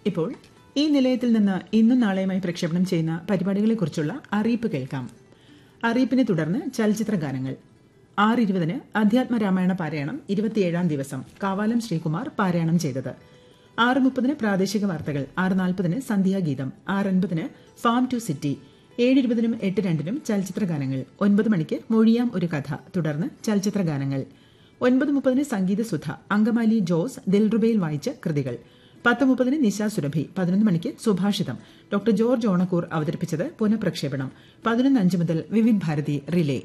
ഇപ്പോൾ ഈ നിലയത്തിൽ നിന്ന് ഇന്നും നാളെയുമായി പ്രക്ഷേപണം ചെയ്യുന്ന പരിപാടികളെക്കുറിച്ചുള്ള അറിയിപ്പ് കേൾക്കാം അറിയിപ്പിനെ തുടർന്ന് ചലച്ചിത്ര ഗാനങ്ങൾ ആറ് ഇരുപതിന് അധ്യാത്മ രാമായണ പാരായണം ഇരുപത്തിയേഴാം ദിവസം കാവാലം ശ്രീകുമാർ പാരായണം ചെയ്തത് ആറ് മുപ്പതിന് പ്രാദേശിക വാർത്തകൾ ആറ് നാൽപ്പതിന് സന്ധ്യാഗീതം ആറ് അൻപതിന് ഫാം ടു സിറ്റി ഏഴ് ഇരുപതിനും എട്ട് രണ്ടിനും ചലച്ചിത്ര ഗാനങ്ങൾ ഒൻപത് മണിക്ക് മൊഴിയാം ഒരു കഥ തുടർന്ന് ചലച്ചിത്ര ഗാനങ്ങൾ ഒൻപത് മുപ്പതിന് സംഗീത സുധ അങ്കമാലി ജോസ് ദിൽറുബയിൽ വായിച്ച കൃതികൾ പത്ത് മുപ്പതിന് നിശ സുരഭി പതിനൊന്ന് മണിക്ക് സുഭാഷിതം ഡോക്ടർ ജോർജ് ഓണക്കൂർ അവതരിപ്പിച്ചത് പുനഃപ്രക്ഷേപണം പതിനൊന്ന് അഞ്ച് മുതൽ വിവിധ് ഭാരതി റിലേ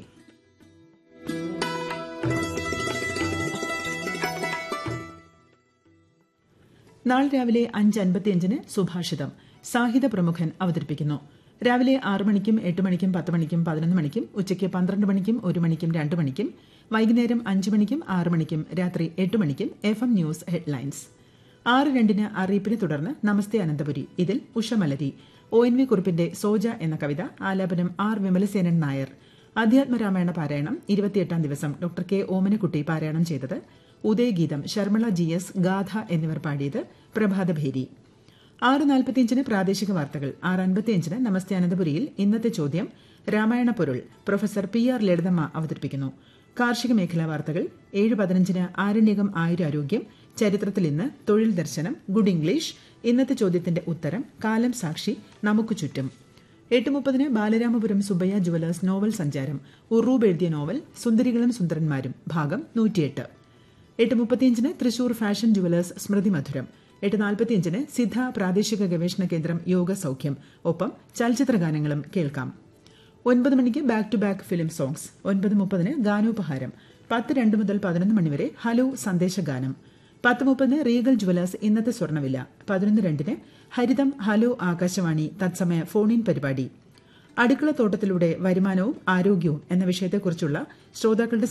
നാളെ രാവിലെ അഞ്ച് അൻപത്തിയഞ്ചിന് സുഭാഷിതം സാഹിത്യ പ്രമുഖൻ അവതരിപ്പിക്കുന്നു രാവിലെ ആറ് മണിക്കും എട്ട് മണിക്കും പത്ത് മണിക്കും പതിനൊന്ന് മണിക്കും ഉച്ചയ്ക്ക് പന്ത്രണ്ട് മണിക്കും ഒരു മണിക്കും രണ്ട് മണിക്കും വൈകുന്നേരം അഞ്ച് മണിക്കും ആറ് മണിക്കും രാത്രി എട്ട് മണിക്കും എഫ് എം ന്യൂസ് ഹെഡ്ലൈൻസ് ആറ് രണ്ടിന് അറിയിപ്പിനെ തുടർന്ന് നമസ്തേ അനന്തപുരി ഇതിൽ ഉഷമലരി ഒ എൻ വി കുറിപ്പിന്റെ സോജ എന്ന കവിത ആലാപനം ആർ വിമലസേനൻ നായർ അധ്യാത്മരാമായണ പാരായണം ഇരുപത്തിയെട്ടാം ദിവസം ഡോക്ടർ കെ ഓമനക്കുട്ടി പാരായണം ചെയ്തത് ഉദയഗീതം ശർമ്മള ജി എസ് ഗാഥ എന്നിവർ പാടിയത് പ്രഭാതഭേരി ആറ് നാൽപ്പത്തിയഞ്ചിന് പ്രാദേശിക വാർത്തകൾ ആറ് അൻപത്തിയഞ്ചിന് നമസ്തേ അനന്തപുരിയിൽ ഇന്നത്തെ ചോദ്യം രാമായണ പൊരുൾ പ്രൊഫസർ പി ആർ ലളിതമ്മ അവതരിപ്പിക്കുന്നു കാർഷിക മേഖലാ വാർത്തകൾ ഏഴ് പതിനഞ്ചിന് ആരണ്യകം ആയുരാരോഗ്യം ചരിത്രത്തിൽ ഇന്ന് തൊഴിൽ ദർശനം ഗുഡ് ഇംഗ്ലീഷ് ഇന്നത്തെ ചോദ്യത്തിന്റെ ഉത്തരം കാലം സാക്ഷി നമുക്ക് ചുറ്റും എട്ട് മുപ്പതിന് ബാലരാമപുരം സുബയ്യ ജുവലേഴ്സ് നോവൽ സഞ്ചാരം ഉറൂബ് എഴുതിയ നോവൽ സുന്ദരികളും സുന്ദരന്മാരും ഭാഗം നൂറ്റിയെട്ട് എട്ട് മുപ്പത്തിയഞ്ചിന് തൃശൂർ ഫാഷൻ ജുവലേഴ്സ് സ്മൃതി മധുരം എട്ട് നാൽപ്പത്തിയഞ്ചിന് സിദ്ധ പ്രാദേശിക ഗവേഷണ കേന്ദ്രം യോഗ സൗഖ്യം ഒപ്പം ചലച്ചിത്ര ഗാനങ്ങളും കേൾക്കാം ഒൻപത് മണിക്ക് back to back film songs ഒൻപത് മുപ്പതിന് ഗാനോപഹാരം പത്ത് രണ്ട് മുതൽ പതിനൊന്ന് മണിവരെ ഹലോ സന്ദേശഗാനം പത്ത് മുപ്പതിന് റീഗൽ ജുവലേഴ്സ് ഇന്നത്തെ സ്വർണ്ണവില പതിനൊന്ന് രണ്ടിന് ഹരിതം ഹലോ ആകാശവാണി തത്സമയ ഫോൺ ഇൻ പരിപാടി അടുക്കളത്തോട്ടത്തിലൂടെ വരുമാനവും ആരോഗ്യവും എന്ന വിഷയത്തെക്കുറിച്ചുള്ള ശ്രോതാക്കളുടെ